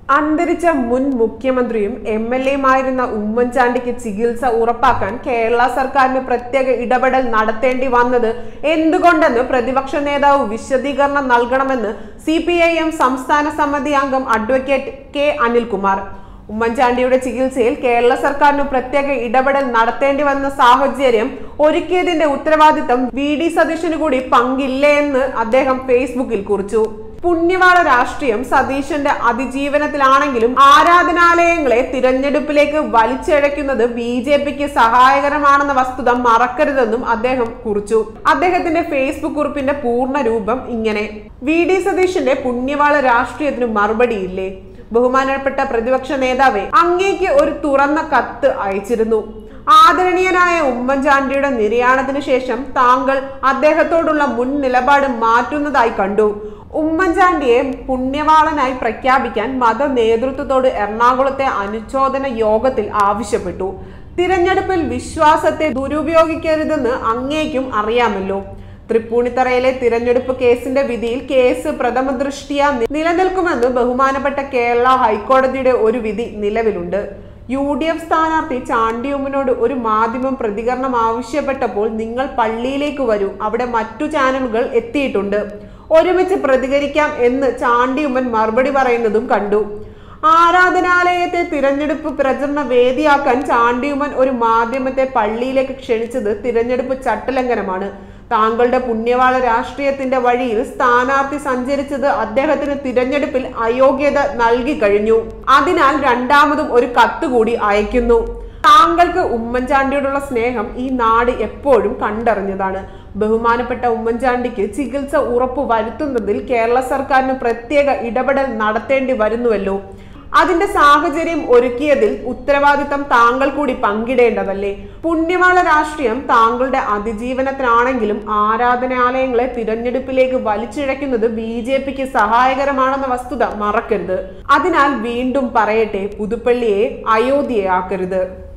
അന്തരിച്ച മുൻ മുഖ്യമന്ത്രിയും എം എൽ എയുമായിരുന്ന ഉമ്മൻചാണ്ടിക്ക് ചികിത്സ ഉറപ്പാക്കാൻ കേരള സർക്കാരിന് പ്രത്യേക ഇടപെടൽ നടത്തേണ്ടി വന്നത് എന്തുകൊണ്ടെന്ന് പ്രതിപക്ഷ നേതാവ് വിശദീകരണം നൽകണമെന്ന് സി സംസ്ഥാന സമിതി അംഗം അഡ്വക്കേറ്റ് കെ അനിൽകുമാർ ഉമ്മൻചാണ്ടിയുടെ ചികിത്സയിൽ കേരള സർക്കാരിന് പ്രത്യേക ഇടപെടൽ നടത്തേണ്ടി വന്ന സാഹചര്യം ഒരുക്കിയതിന്റെ ഉത്തരവാദിത്തം വി ഡി സതീശന് കൂടി പങ്കില്ലേ എന്ന് അദ്ദേഹം ഫേസ്ബുക്കിൽ കുറിച്ചു പുണ്യവാള രാഷ്ട്രീയം സതീശന്റെ അതിജീവനത്തിലാണെങ്കിലും ആരാധനാലയങ്ങളെ തിരഞ്ഞെടുപ്പിലേക്ക് വലിച്ചിഴയ്ക്കുന്നത് ബി ജെ പിക്ക് സഹായകരമാണെന്ന വസ്തുത മറക്കരുതെന്നും അദ്ദേഹം കുറിച്ചു അദ്ദേഹത്തിന്റെ ഫേസ്ബുക്ക് കുറിപ്പിന്റെ പൂർണ്ണ രൂപം ഇങ്ങനെ വി ഡി സതീശന്റെ പുണ്യവാള രാഷ്ട്രീയത്തിന് മറുപടിയില്ലേ ബഹുമാനപ്പെട്ട പ്രതിപക്ഷ നേതാവെ അങ്ങേക്ക് ഒരു തുറന്ന കത്ത് അയച്ചിരുന്നു ആദരണീയനായ ഉമ്മൻചാണ്ടിയുടെ നിര്യാണത്തിന് ശേഷം താങ്കൾ അദ്ദേഹത്തോടുള്ള മുൻ നിലപാട് മാറ്റുന്നതായി കണ്ടു ഉമ്മൻചാണ്ടിയെ പുണ്യവാളനായി പ്രഖ്യാപിക്കാൻ മത നേതൃത്വത്തോട് എറണാകുളത്തെ അനുചോദന യോഗത്തിൽ ആവശ്യപ്പെട്ടു തിരഞ്ഞെടുപ്പിൽ വിശ്വാസത്തെ ദുരുപയോഗിക്കരുതെന്ന് അങ്ങേക്കും അറിയാമല്ലോ തൃപ്പൂണിത്തറയിലെ തിരഞ്ഞെടുപ്പ് കേസിന്റെ വിധിയിൽ കേസ് പ്രഥമ ദൃഷ്ടിയ നിലനിൽക്കുമെന്ന് ബഹുമാനപ്പെട്ട കേരള ഹൈക്കോടതിയുടെ ഒരു വിധി നിലവിലുണ്ട് യു ഡി എഫ് സ്ഥാനാർത്ഥി ചാണ്ടിയുമ്മനോട് ഒരു മാധ്യമം പ്രതികരണം ആവശ്യപ്പെട്ടപ്പോൾ നിങ്ങൾ പള്ളിയിലേക്ക് വരൂ അവിടെ മറ്റു ചാനലുകൾ എത്തിയിട്ടുണ്ട് ഒരുമിച്ച് പ്രതികരിക്കാം എന്ന് ചാണ്ടിയുമ്മൻ മറുപടി പറയുന്നതും കണ്ടു ആരാധനാലയത്തെ തിരഞ്ഞെടുപ്പ് പ്രചരണ വേദിയാക്കാൻ ചാണ്ടിയുമ്മൻ ഒരു മാധ്യമത്തെ പള്ളിയിലേക്ക് ക്ഷണിച്ചത് തിരഞ്ഞെടുപ്പ് ചട്ടലംഘനമാണ് താങ്കളുടെ പുണ്യവാള രാഷ്ട്രീയത്തിന്റെ വഴിയിൽ സ്ഥാനാർത്ഥി സഞ്ചരിച്ചത് അദ്ദേഹത്തിന് തിരഞ്ഞെടുപ്പിൽ അയോഗ്യത നൽകി കഴിഞ്ഞു അതിനാൽ രണ്ടാമതും ഒരു കത്ത് കൂടി അയക്കുന്നു താങ്കൾക്ക് ഉമ്മൻചാണ്ടിയോടുള്ള സ്നേഹം ഈ നാട് എപ്പോഴും കണ്ടറിഞ്ഞതാണ് ബഹുമാനപ്പെട്ട ഉമ്മൻചാണ്ടിക്ക് ചികിത്സ ഉറപ്പു വരുത്തുന്നതിൽ കേരള സർക്കാരിന് പ്രത്യേക ഇടപെടൽ നടത്തേണ്ടി വരുന്നുവല്ലോ അതിന്റെ സാഹചര്യം ഒരുക്കിയതിൽ ഉത്തരവാദിത്തം താങ്കൾ കൂടി പങ്കിടേണ്ടതല്ലേ പുണ്യവാള രാഷ്ട്രീയം താങ്കളുടെ അതിജീവനത്തിനാണെങ്കിലും ആരാധനാലയങ്ങളെ തിരഞ്ഞെടുപ്പിലേക്ക് വലിച്ചിഴയ്ക്കുന്നത് ബി ജെ പിക്ക് സഹായകരമാണെന്ന വസ്തുത മറക്കരുത് അതിനാൽ വീണ്ടും പറയട്ടെ പുതുപ്പള്ളിയെ അയോധ്യയാക്കരുത്